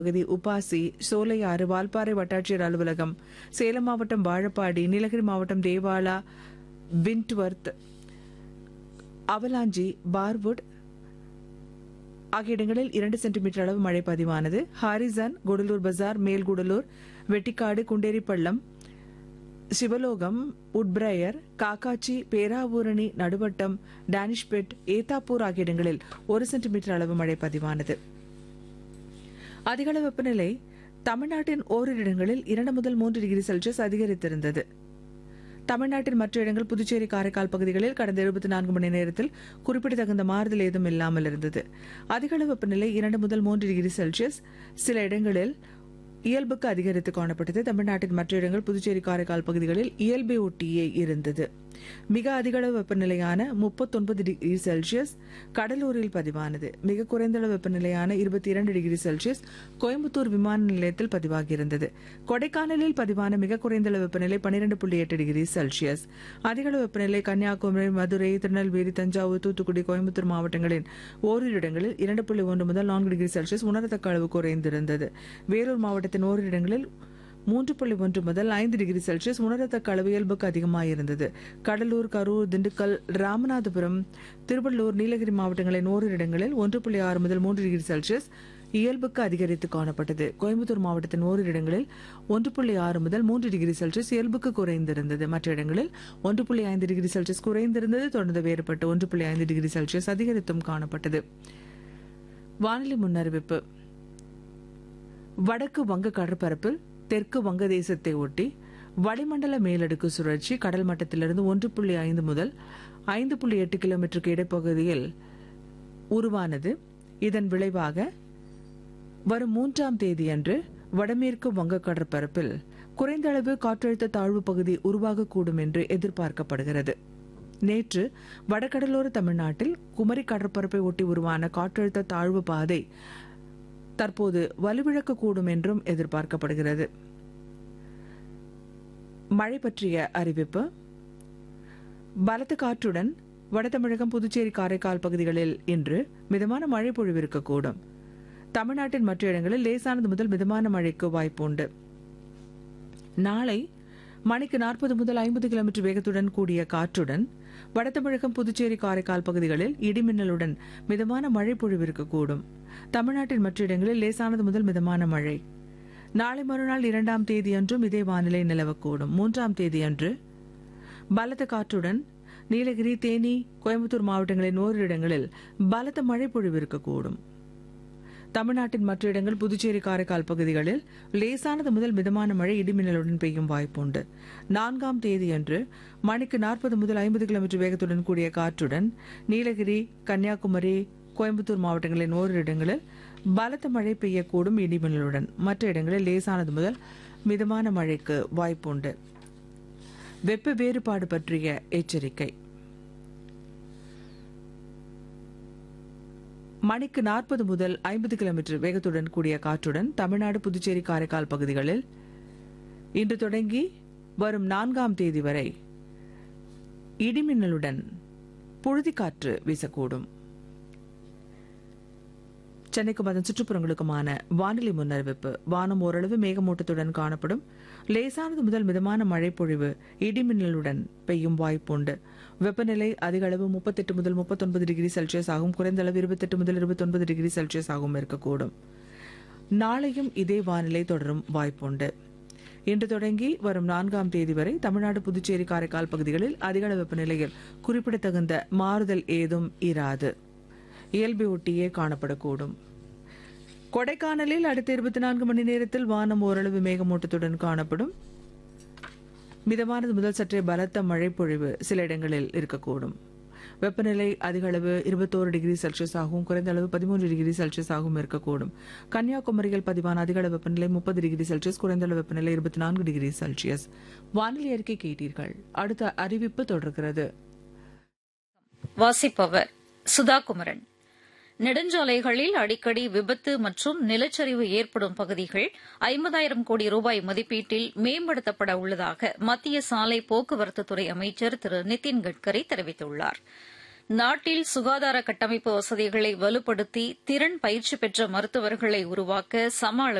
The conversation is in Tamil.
பகுதி உபாசி சோலையாறு வால்பாறை வட்டாட்சியர் அலுவலகம் சேலம் மாவட்டம் வாழப்பாடி நீலகிரி மாவட்டம் தேவாலா விண்ட்வர்த் அவலாஞ்சி பார்வுட் ஆகிய இடங்களில் இரண்டு சென்டிமீட்டர் அளவு மழை பதிவானது ஹாரிசன் கூடலூர் பஜார் மேல்கூடலூர் வெட்டிக்காடு குண்டேரிப்பள்ளம் சிவலோகம் உட்பிரயர் காக்காச்சி பேராவூரணி நடுவட்டம் டானிஷ்பெட் ஏத்தாப்பூர் ஆகிய இடங்களில் ஒரு சென்டிமீட்டர் அளவு மழை பதிவானது அதிகளவு வெப்பநிலை தமிழ்நாட்டின் ஓரிரு இடங்களில் இரண்டு முதல் மூன்று டிகிரி செல்சியஸ் அதிகரித்திருந்தது தமிழ்நாட்டின் மற்ற இடங்கள் புதுச்சேரி காரைக்கால் பகுதிகளில் கடந்த இருபத்தி நான்கு மணி நேரத்தில் குறிப்பிடத்தகுந்த மாறுதல் ஏதும் இல்லாமல் இருந்தது அதிகளவு வெப்பநிலை இரண்டு முதல் மூன்று டிகிரி செல்சியஸ் சில இடங்களில் இயல்புக்கு அதிகரித்து காணப்பட்டது தமிழ்நாட்டின் மற்ற இடங்கள் புதுச்சேரி காரைக்கால் பகுதிகளில் இயல்பை ஒட்டியே இருந்தது மிக அதிகளவு வெப்பநிலையான முப்பத்தொன்பது டிகிரி செல்சியஸ் கடலூரில் பதிவானது மிக குறைந்த அளவு வெப்பநிலையான இருபத்தி இரண்டு டிகிரி செல்சியஸ் கோயம்புத்தூர் விமான நிலையத்தில் பதிவாகியிருந்தது கொடைக்கானலில் பதிவான மிக குறைந்த அளவு வெப்பநிலை பன்னிரண்டு புள்ளி எட்டு டிகிரி செல்சியஸ் அதிகளவு வெப்பநிலை கன்னியாகுமரி மதுரை திருநெல்வேலி தஞ்சாவூர் தூத்துக்குடி கோயம்புத்தூர் மாவட்டங்களின் ஓரிரு இடங்களில் இரண்டு புள்ளி ஒன்று முதல் நான்கு டிகிரி செல்சியஸ் உணரத்தக்க அளவு குறைந்திருந்தது வேலூர் மாவட்டத்தின் ஓரிரு இடங்களில் மூன்று புள்ளி ஒன்று முதல் ஐந்து டிகிரி செல்சியஸ் உணரத்தக்க அளவு இயல்புக்கு அதிகமாயிருந்தது கடலூர் கரூர் திண்டுக்கல் ராமநாதபுரம் திருவள்ளூர் நீலகிரி மாவட்டங்களின் ஓரிரு இடங்களில் ஒன்று புள்ளி ஆறு முதல் மூன்று டிகிரி செல்சியஸ் இயல்புக்கு அதிகரித்து காணப்பட்டது கோயம்புத்தூர் மாவட்டத்தின் ஓரிரு இடங்களில் ஒன்று புள்ளி ஆறு முதல் மூன்று டிகிரி செல்சியஸ் இயல்புக்கு குறைந்திருந்தது மற்ற இடங்களில் ஒன்று புள்ளி ஐந்து டிகிரி செல்சியஸ் குறைந்திருந்தது தொடர்ந்து வேறுபட்டு ஒன்று புள்ளி ஐந்து டிகிரி செல்சியஸ் அதிகரித்தும் காணப்பட்டது வானிலை முன்னறிவிப்பு வடக்கு வங்க கடற்பரப்பில் தெற்கு வங்கதேசத்தை ஒட்டி வளிமண்டல மேலடுக்கு சுழற்சி கடல் மட்டத்திலிருந்து ஒன்று புள்ளி ஐந்து முதல் ஐந்து புள்ளி எட்டு கிலோமீட்டருக்கு இடைப்பகுதியில் உருவானது இதன் விளைவாக வரும் மூன்றாம் தேதியன்று வடமேற்கு வங்க கடற்பரப்பில் குறைந்த அளவு காற்றழுத்த தாழ்வு பகுதி உருவாகக்கூடும் என்று எதிர்பார்க்கப்படுகிறது நேற்று வடகடலோர தமிழ்நாட்டில் குமரி கடற்பரப்பை ஒட்டி உருவான காற்றழுத்த தாழ்வு பாதை தற்போது வலுவிழக்கக்கூடும் என்றும் எதிர்பார்க்கப்படுகிறது மழை பற்றிய அறிவிப்பு பலத்த காற்றுடன் வடதமிழகம் புதுச்சேரி காரைக்கால் பகுதிகளில் இன்று மிதமான மழை பொழிவிருக்கக்கூடும் தமிழ்நாட்டின் மற்ற இடங்களில் லேசானது முதல் மிதமான மழைக்கு வாய்ப்புண்டு நாளை மணிக்கு நாற்பது முதல் ஐம்பது கிலோமீட்டர் வேகத்துடன் கூடிய காற்றுடன் வடதமிழகம் புதுச்சேரி காரைக்கால் பகுதிகளில் இடிமின்னலுடன் மிதமான மழை பொழிவிருக்கக்கூடும் தமிழ்நாட்டின் மற்ற இடங்களில் லேசானது முதல் மிதமான மழை நாளை மறுநாள் இரண்டாம் தேதியன்றும் இதே வானிலை நிலவக்கூடும் மூன்றாம் தேதியன்று பலத்த காற்றுடன் நீலகிரி தேனி கோயம்புத்தூர் மாவட்டங்களின் ஓரிரு இடங்களில் பலத்த மழை பொழிவிருக்கக்கூடும் தமிழ்நாட்டின் மற்ற இடங்கள் புதுச்சேரி காரைக்கால் பகுதிகளில் லேசானது முதல் மிதமான மழை இடிமின்னலுடன் பெய்யும் வாய்ப்புண்டு நான்காம் தேதியன்று மணிக்கு நாற்பது முதல் ஐம்பது கிலோமீட்டர் வேகத்துடன் கூடிய காற்றுடன் நீலகிரி கன்னியாகுமரி கோயம்புத்தூர் மாவட்டங்களின் ஓரிரு இடங்களில் பலத்த மழை பெய்யக்கூடும் இடிமின்னலுடன் மற்ற இடங்களில் லேசானது முதல் மிதமான மழைக்கு வாய்ப்புண்டு வெப்ப வேறுபாடு பற்றிய எச்சரிக்கை மணிக்கு நாற்பது முதல் ஐம்பது கிலோமீட்டர் வேகத்துடன் கூடிய காற்றுடன் தமிழ்நாடு புதுச்சேரி காரைக்கால் பகுதிகளில் இன்று தொடங்கி வரும் நான்காம் தேதி வரை இடிமின்னலுடன் புழுதிக்காற்று வீசக்கூடும் சென்னைக்கும் அதன் சுற்றுப்புறங்களுக்குமான வானிலை முன்னறிவிப்பு வானம் ஓரளவு மேகமூட்டத்துடன் காணப்படும் லேசானது முதல் மிதமான மழை பொழிவு இடிமின்னலுடன் பெய்யும் வாய்ப்புண்டு வெப்பநிலை அதிக அளவு முப்பத்தெட்டு முதல் முப்பத்தொன்பது டிகிரி செல்சியஸ் ஆகும் குறைந்த அளவு இருபத்தெட்டு முதல் இருபத்தொன்பது டிகிரி செல்சியஸ் ஆகவும் இருக்கக்கூடும் நாளையும் இதே வானிலை தொடரும் வாய்ப்புண்டு இன்று தொடங்கி வரும் நான்காம் தேதி வரை தமிழ்நாடு புதுச்சேரி காரைக்கால் பகுதிகளில் அதிகள வெப்பநிலையில் குறிப்பிடத்தகுந்த மாறுதல் ஏதும் இராது இயல்பை ஒட்டியே காணப்படக்கூடும் கொடைக்கானலில் அடுத்த இருபத்தி நான்கு மணி நேரத்தில் வானம் ஓரளவு மேகமூட்டத்துடன் காணப்படும் மிதமானது முதல் சற்றே பலத்த மழை பொழிவு சில இடங்களில் இருக்கக்கூடும் வெப்பநிலை அதிக அளவு இருபத்தோரு டிகிரி செல்சியஸ் ஆகவும் குறைந்த அளவு பதிமூன்று டிகிரி செல்சியஸ் ஆகவும் இருக்கக்கூடும் கன்னியாகுமரியில் பதிவான அதிக அளவு வெப்பநிலை முப்பது டிகிரி செல்சியஸ் குறைந்த அளவு வெப்பநிலை இருபத்தி நான்கு டிகிரி செல்சியஸ் வானிலை அறிக்கை கேட்டீர்கள் அடுத்த அறிவிப்பு தொடர்கிறது வாசிப்பவர் சுதா குமரன் நெடுஞ்சாலைகளில் அடிக்கடி விபத்து மற்றும் நிலச்சரிவு ஏற்படும் பகுதிகள் ஐம்பதாயிரம் கோடி ரூபாய் மதிப்பீட்டில் மேம்படுத்தப்பட உள்ளதாக மத்திய சாலை போக்குவரத்துத்துறை அமைச்சர் திரு நிதின் கட்கரி தெரிவித்துள்ளார் நாட்டில் சுகாதார கட்டமைப்பு வசதிகளை வலுப்படுத்தி திறன் பயிற்சி பெற்ற மருத்துவர்களை உருவாக்க சம